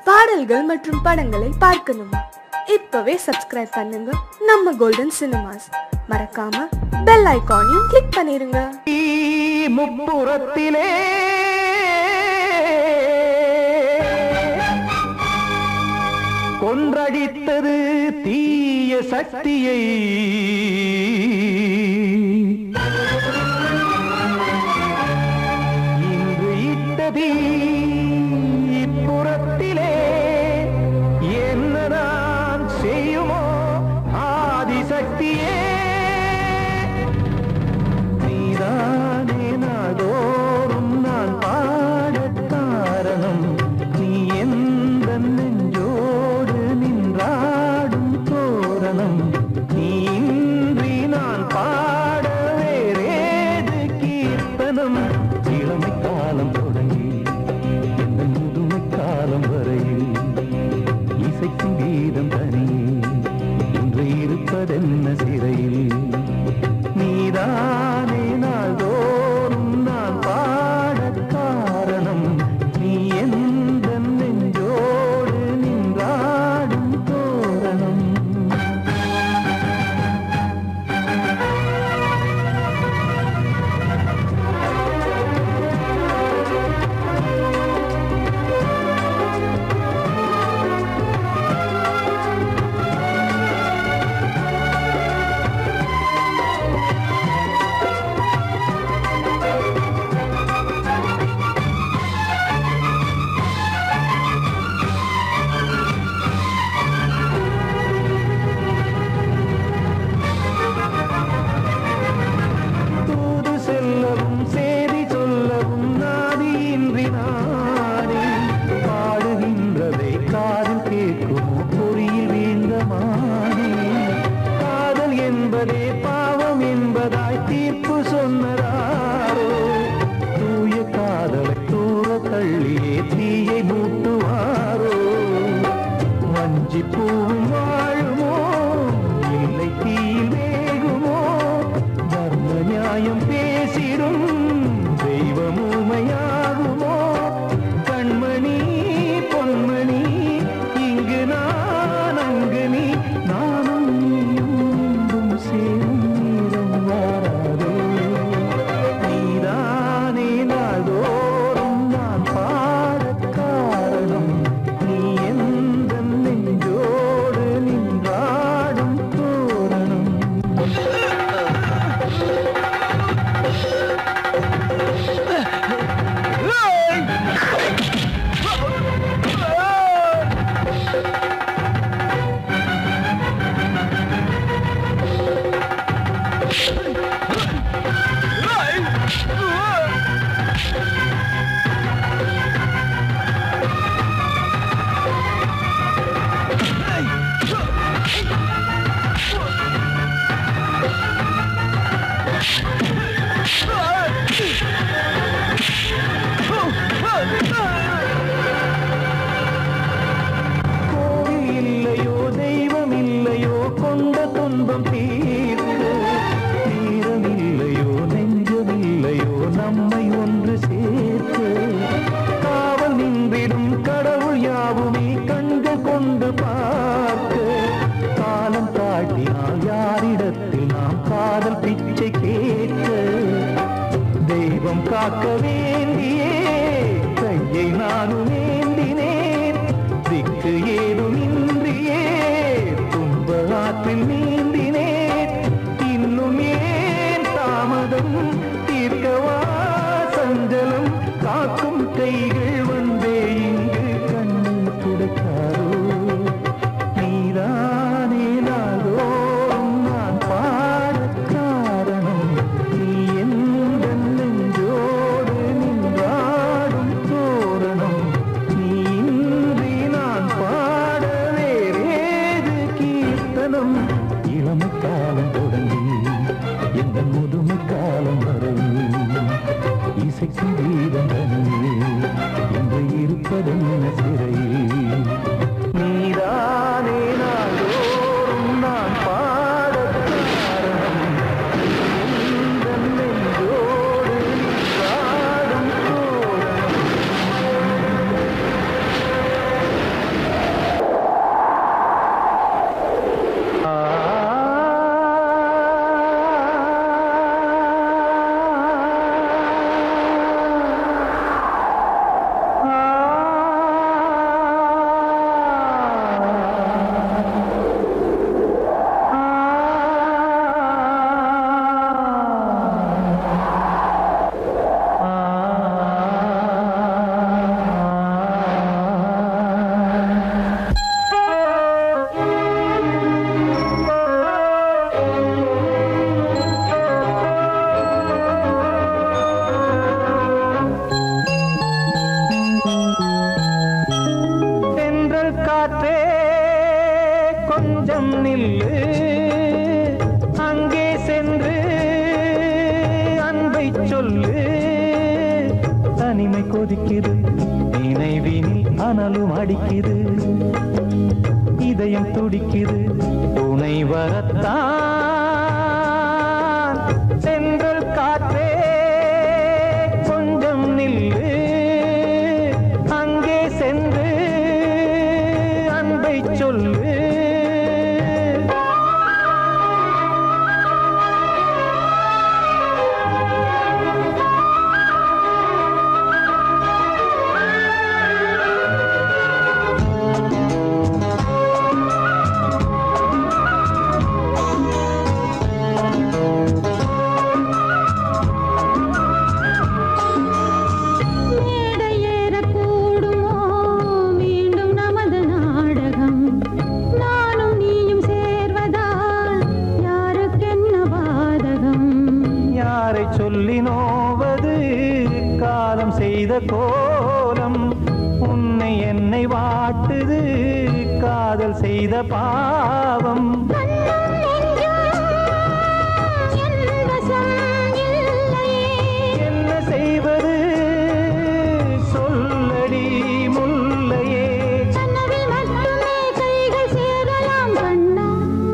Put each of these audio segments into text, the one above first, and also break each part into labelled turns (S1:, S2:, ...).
S1: பாடல்கள் மற்றும் படங்களை பார்க்கணுமா இப்பவே சப்ஸ்கிரைப் பண்ணுங்க நம்ம கோல்டன் சினிமாஸ் மறக்காம பெல் ஐகானையும் கிளிக் பண்ணிருங்க
S2: முப்புறத்திலே கொன்றடித்தது தீய சக்தியை இன்று இட்டதி இப்புறத்திலே என்ன நான் செய்யுமோ ஆதிசக்தியே நீதானே நாடோறும் நான் பாடக் காரணம் நீ எந்த நெஞ்சோடு நின்றாடும் தோரணம் நீ இன்றி நான் பாட வேறேது கீர்த்தனம் இளமை காலம் தொடங்கி இந்த முதுமை காலம் வரையில் இசைக்கும் கீதம் தனியே இன்று இருப்பதென்ன சிறையில் நீதானே நாள்தோறும் நான் பாடக் காரணம் நீ எந்த நெஞ்சோடு நின்றாடும் தோரணம் தூது செல்லவும் சேதி சொல்லவும் நாதியின்றி நானே பாடுகின்றதை காதில் கேட்குமோ பொறியில் வீழ்ந்த மானே காதல் என்பதே பாவம் என்பதாய் தீர்ப்பு சொன்னதாரோ தூய காதலை தூர தள்ளியே தீயை மூட்டுவாரோ வஞ்சி பூவும் வாழுமோ இல்லை தீயில் வேகுமோ தர்ம நியாயம் பேசிடும் தெய்வம் ஊமையாகுமோ கண்மணி பொன்மணி இங்கு நான் அங்கு நீ நானும் நீயும் மீண்டும் சேரும் நேரம் வாராதோ நீதானே நாள்தோறும் நான் பாடக் காரணம் நீ எந்த நெஞ்சோடு நின்றாடும் தோரணம் கோவில் இல்லையோ தெய்வம் இல்லையோ கொண்ட துன்பம் தீர்க்க தீரம் இல்லையோ நெஞ்சம் இல்லையோ நம்மை ஒன்று சேர்க்க காவல் நின்றிடும் கடவுள் யாவுமே கண்கள் கொண்டு பார்க்க காலம் காட்டினால் யாரிடத்தில் நாம் காதல் பிச்சை கேட்க தெய்வம் காக்க வேண்டியே கையை நானும் ஏந்தினேன் திக்கு ஏதும் இன்றியே துன்ப ஆற்றில் நீந்தினேன் இன்னும் ஏன் தாமதம் தீர்க்கவா சஞ்சலம் காக்கும் கைகள் வந்தே இங்கு கண்ணீர் துடைக்காரோ நீதானே நாள்தோறும் நான் பாடக் காரணம் நீ எந்த நெஞ்சோடு நின்றாடும் தோரணம் நில்லு அங்கே சென்று அன்பை சொல்லு தனிமை கொதிக்குது நினைவினில் அனலும் அடிக்குது இதயம் துடிக்குது துணை வரத்தான் சென்றல் காற்றே கொஞ்சம் நில்லு அங்கே சென்று அன்பை சொல்லு
S3: மேடை ஏறக்கூடுமோ மீண்டும் நமது நாடகம் நானும் நீயும் சேர்வதால் யாருக்கென்ன பாதகம்
S2: யாரை சொல்லி நோவது காலம் செய்த கோலம் உன்னை என்னை வாட்டுது காதல் செய்த பாவம்
S3: கண்ணும் நெஞ்சும் என் வசம் இல்லையே
S2: என்ன செய்வது சொல்லடி முல்லையே
S3: கனவில் மட்டுமே கைகள் சேரலாம் கண்ணா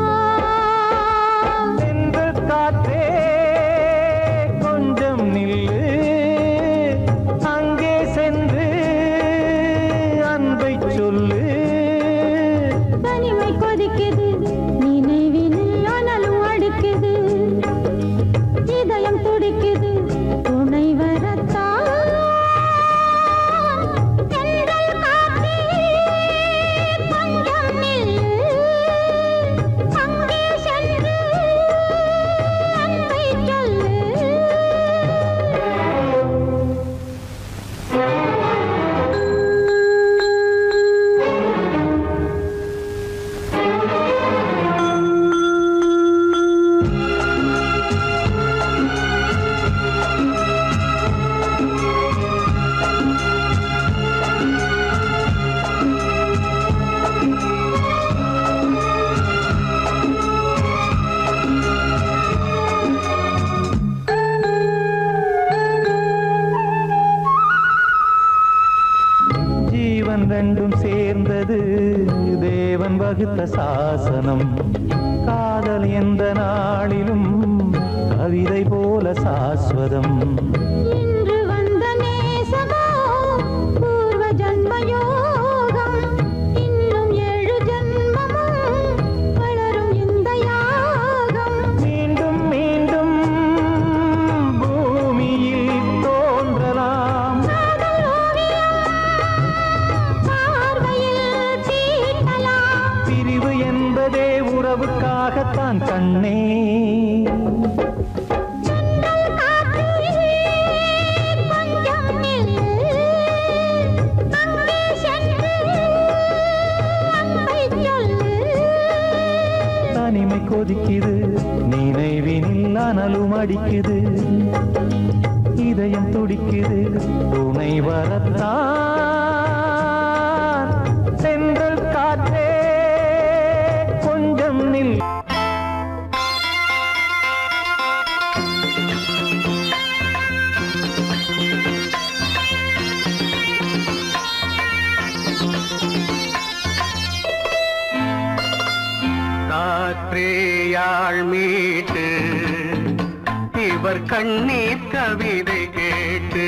S2: சென்ற காற்றே கொஞ்சம் நில்லு அங்கே சென்று அன்பை சொல்லு
S3: தனிமை கொதிக்குது நினைவினில் அனலும் அடிக்குது இதயம் துடிக்குது துணை வரத்தான் தென்றல் காற்றே கொஞ்சம் நில்லு அங்கே சென்று அன்பை சொல்லு
S2: ஜீவன் ரெண்டும் சேர்ந்தது தேவன் வகுத்த சாசனம் காதல் எந்த நாளிலும் கவிதை போல சாஸ்வதம்
S3: இன்று வந்த நேசமோ பூர்வ ஜன்ம யோகம் இன்னும் ஏழு ஜன்மமும் வளரும் இந்த யாகம்
S2: மீண்டும் மீண்டும் பூமியில் தோன்றலாம்
S3: காதல் ஓவியம் பார்வையில் தீட்டலாம்
S2: பிரிவு என்பதே உறவுக்காகத்தான் கண்ணே
S3: சென்றல் காற்றிலே கொஞ்சம் நில்லு அங்கே சென்று அன்பை சொல்லு
S2: தனிமை கொதிக்குது நினைவினில் அனலும் அடிக்குது இதயம் துடிக்குது துணை வரத்தான் சென்றல் காற்றே கொஞ்சம் நில்
S4: காற்றேயாழ் மீட்டு இவர் கண்ணீர் கவிதை கேட்டு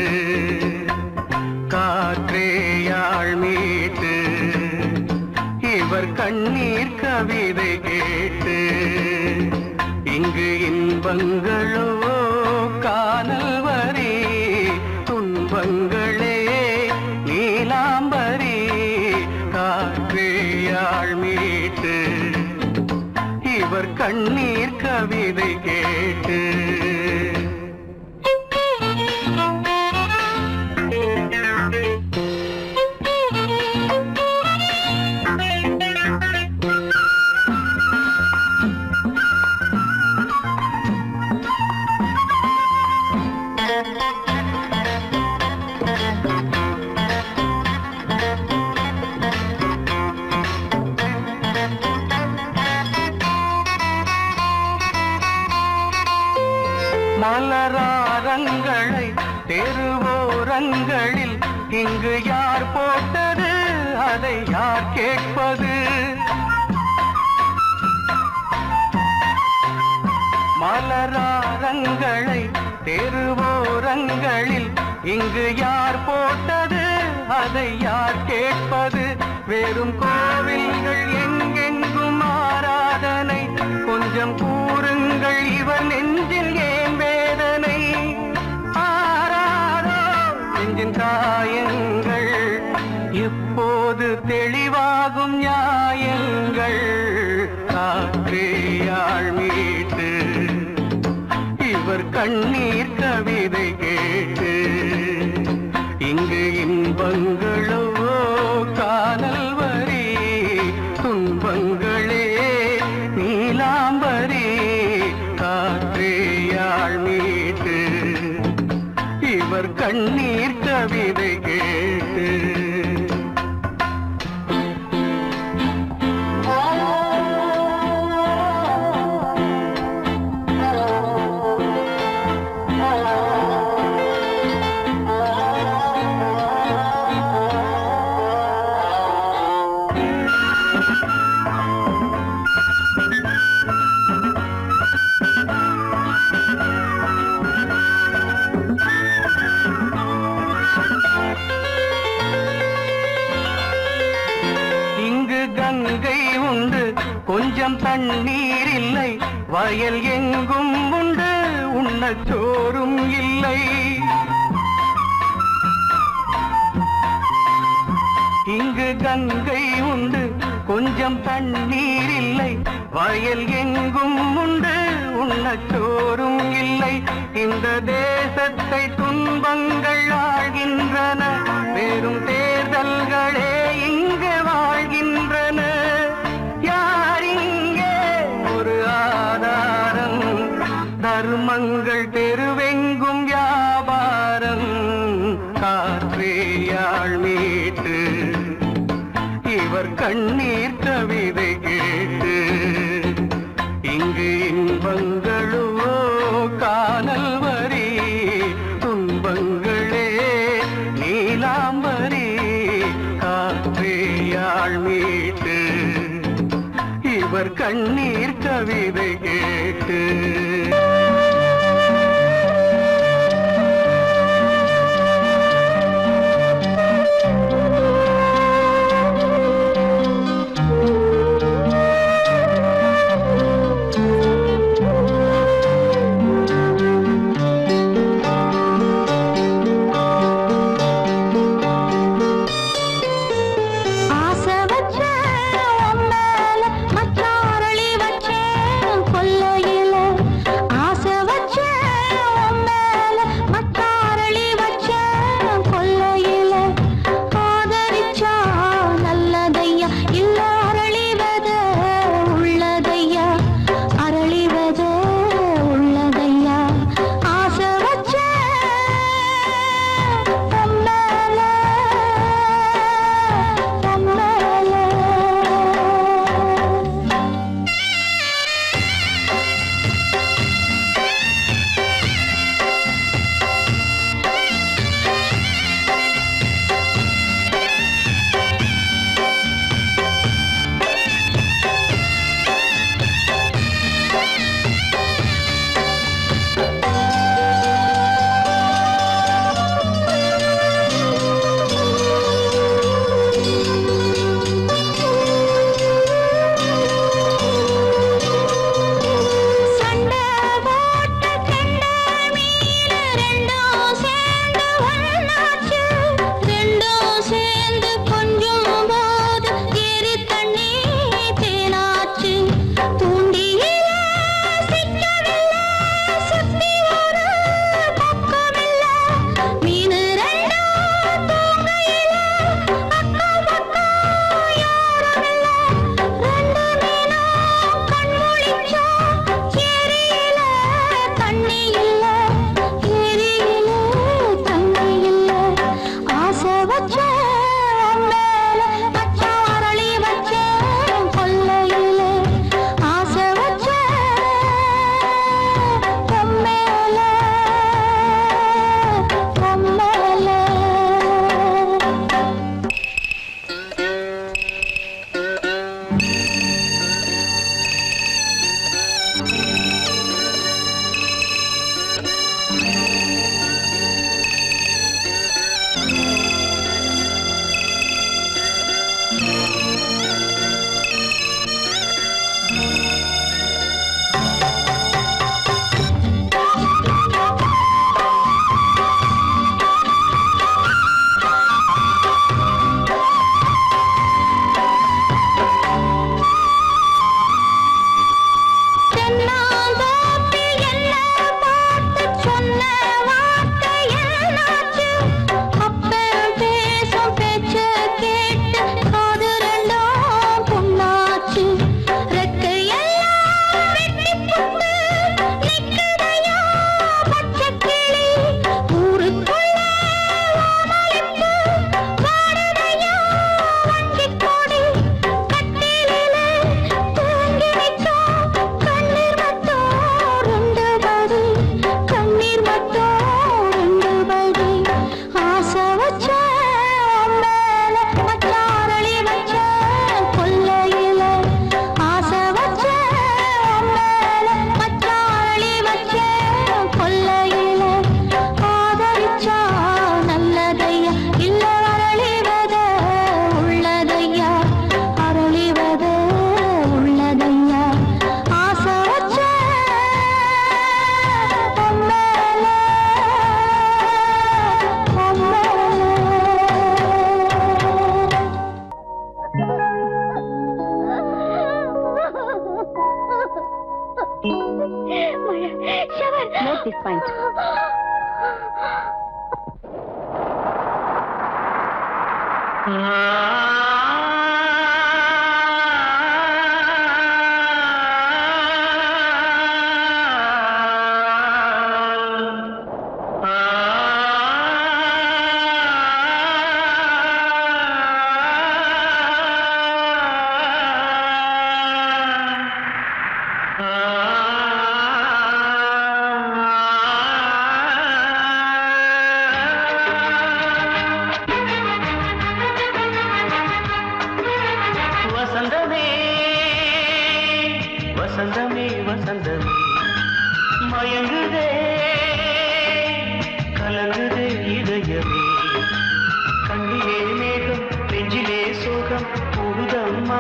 S4: காற்றேயாழ் மீட்டு இவர் கண்ணீர் கவிதை கேட்டு இங்கு இன்பங்களோ காணல் வரி துன்பங்களே நீலாம்பரி காற்றேயாழ் மீட்டு இவர் கண்ணீர் கவிதை கேட்டு மலராரங்களை தெருவோரங்களில் இங்கு யார் போட்டது அதை யார் கேட்பது மலராரங்களை தெருவோரங்களில் இங்கு யார் போட்டது அதை யார் கேட்பது வெறும் கோவில்கள் எங்கெங்கும் ஆராதனை கொஞ்சம் கூறுங்கள் இவர் நெஞ்சில் ஏன் வேதனை ஆராரோ நெஞ்சின் காயங்கள் எப்போது தெளிவாகும் நியாயங்கள் காற்றேயாள் மீட்டு இவர் கண்ணீர் கவிதை கேட்டு இங்கு இன்பங்களோ காதல் வரி துன்பங்களே நீலாம்பரி காற்றேயாள் மீட்டு இவர் கண்ணீர் கவிதை கேட்டு இங்கு கங்கை உண்டு கொஞ்சம் தண்ணீர் இல்லை வயல் எங்கும் உண்டு உண்ணச் சோறும் இல்லை இங்கு கங்கை உண்டு கொஞ்சம் தண்ணீர் இல்லை வயல் எங்கும் உண்டு உண்ணச் சோறும் இல்லை இந்த தேசத்தை துன்பங்கள் ஆழ்கின்றன வெறும் தேர்தல்களே இங்கு வாழ்கின்றன யார் இங்கே ஒரு ஆதாரம் தர்மங்கள் தெருவெங்கும் வியாபாரம் காற்றேயாள் மீட்டு இவர் கண்ணீர் கவிதை கேட்டு இங்கு இன்பங்களோ காணல் வரி துன்பங்களே நீலாம்பரி காற்றேயாள் மீட்டு இவர் கண்ணீர் கவிதை கேட்டு
S3: ஆசை வச்சேன் உன் மேல, மச்சாரளி வச்சேன் கொல்லையில. தென்னாந்தோப்பில் என்ன பார்த்து சொன்ன வார்த்தை என்னாச்சு? அப்பன் பேசும் பேச்ச கேட்டு காது ரெண்டும் புண்ணாச்சு. ரெக்கையெல்லாம் வெட்டிப் புட்டு நிக்குதையா பச்சைக் கிளி. ஊருக்குள்ள ஓமளிப்பு வாடுதையா வஞ்சிக் கொடி. கட்டிலிலே தூங்கி நிற்கும் கண்ணீர் மட்டும் ரெண்டு படி. கண்ணீர் மட்டும் ரெண்டு படி. ஆசை வச்ச மேல மச்சாரளி வச்ச கொல்லையில. ஆசை வச்ச மேல மச்சாரளி வச்ச கொல்லையில. ஆதரிச்சா நல்லதையா இல்ல அரளிவத உள்ளதையா அரளிவத உள்ளதையா ஆசை வச்ச உம்மேல
S5: Note this point.
S4: வசந்தமே வசந்தமே வசந்தமே மயங்குதே கலங்குதே இதயமே கண்ணிலே மேகம் நெஞ்சிலே சோகம் கூடுதம்மா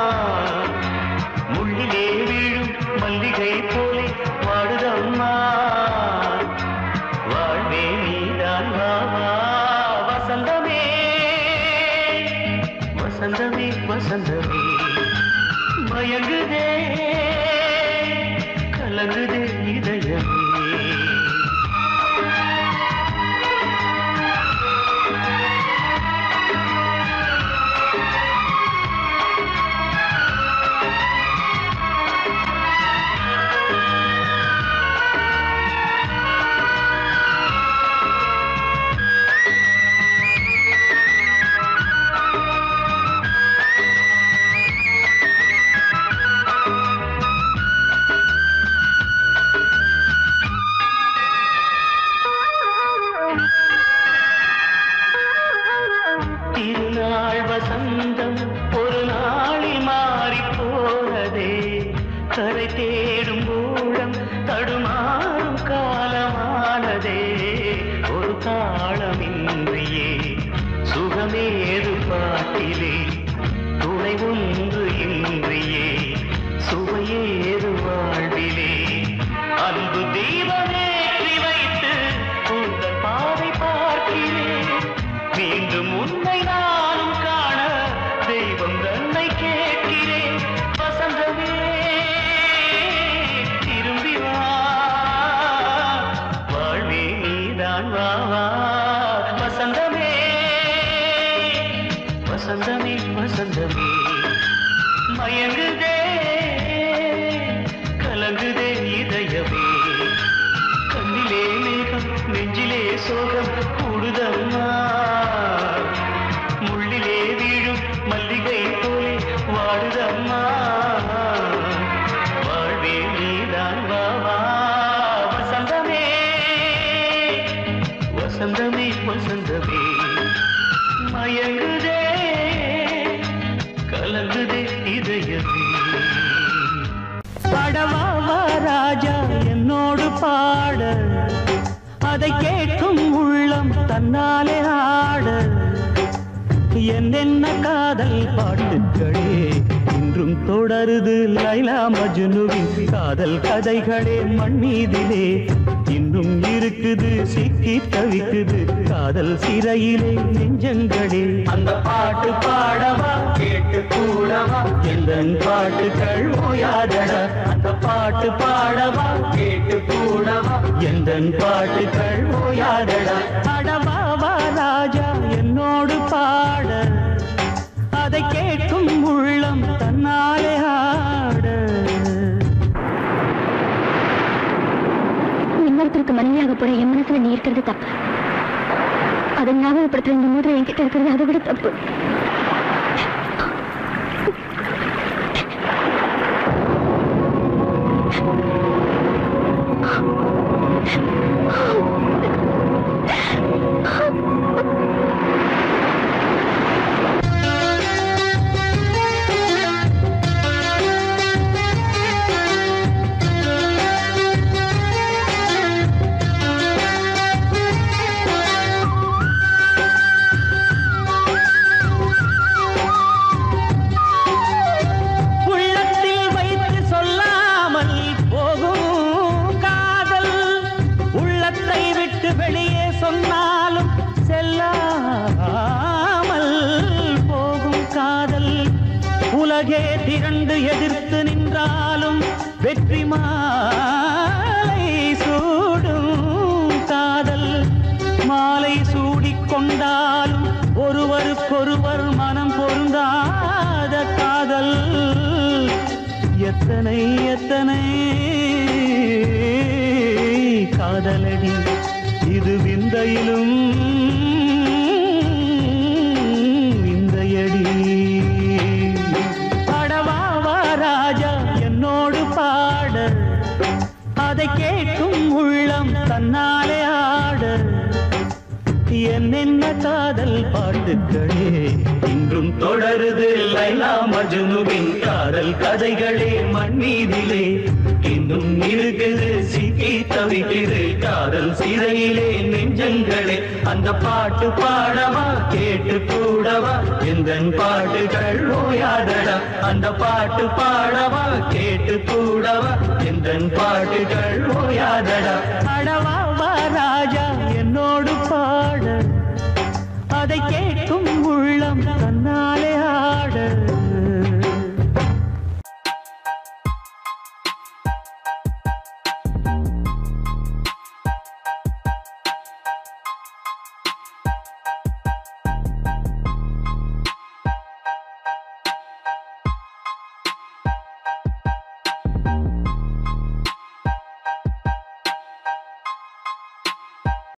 S4: முள்ளிலே வீழும் மல்லிகை போலே வாடுதம்மா வாழ்வே நீதான் வா வா வசந்தமே வசந்தமே வசந்தமே மயங்குதே கலங்குதே இதயமே திருநாள் வசந்தம் ஒரு நாளில் மாறி போனதே கரை தேடும் ஊழம் தடுமாறும் காலமானதே ஒரு தாளமின்றியே சுகமேது பாட்டிலே துணை ஒன்று இன்றியே சுவையேது வாழ்விலே அன்பு தீபமேற்றி வைத்து உங்கள் பாதை பார்க்கிறேன் மீண்டும் உன்னை நானும் காண தெய்வம் தன்னை கேட்கிறேன் வசந்தமே திரும்பி வா வாழ்வே நீதான் வா வா வசந்தமே வசந்தமே வசந்தமே மயங்குதே கலங்குதே இதயமே கண்ணிலே மேகம் நெஞ்சிலே சோகம் கூடுதம்மா முள்ளிலே வீழும் மல்லிகை போலே வாடுதம்மா வாழ்வே நீதான் வா வா வசந்தமே வசந்தமே வசந்தமே மயங்குதே கலங்குதே இதயமே
S2: படவாவா ராஜா என்னோடு பாட அதை கேட்கும் உள்ளம் தன்னாலே ஆட என்னென்ன காதல் பாட்டுக்களே இன்றும் தொடருது லைலா மஜ்னுவின் காதல் கதைகளே மண் மீதிலே இன்னும் இருக்குது சிக்கி தவிக்குது காதல் சிறையிலே நெஞ்சங்களே அந்த பாட்டு பாடவா கேட்டு கூடவா எந்த பாட்டுகள் ஓயாதடா அந்த பாட்டு பாடவா கேட்டு கூடவா எந்த பாட்டுகள் ஓயாதடா அடவாவா ராஜா என்னோடு பாட அதை கேட்கும் உள்ளம் தன்னாலே ஆட
S3: இன்னொருத்தருக்கு மனைவியாக போற என் மனசுல நீ இருக்கிறது தப்பு அதை ஞாபகப்படுத்துற இந்த மூதிரை என்கிட்ட இருக்கிறது அதை விட தப்பு
S2: உள்ளத்தில் வைத்து சொல்லாமல் போகும் காதல் உள்ளத்தை விட்டு வெளியே சொன்னாலும் செல்லாமல் போகும் காதல் உலகே திரண்டு எதிர்த்து நின்றாலும் வெற்றி மாலை சூடும் காதல் மாலை சூடிக்கொண்டாலும் ஒருவருக்கொருவர் மனம் பொருந்தாத காதல் எத்தனை எத்தனை காதலடி இது விந்தையிலும் விந்தையடி படவாவா ராஜா என்னோடு பாட அதை கேட்கும் உள்ளம் தன்னாலே ஆட என்னென்ன காதல் பாட்டுக்களே இன்றும் தொடருது லைலா மஜ்னுவின் காதல் கதைகளே மண் மீதிலே இன்னும் இருக்குது சிக்கி தவிக்குது காதல் சிறையிலே நெஞ்சங்களே அந்த பாட்டு பாடவா கேட்டு கூடவா எந்த பாட்டுகள் ஓயாதடா அந்த பாட்டு பாடவா கேட்டு கூடவா எந்த பாட்டுகள் ஓயாதடா அடவா வா ராஜா என்னோடு பாட அதை கேட்கும் உள்ளம்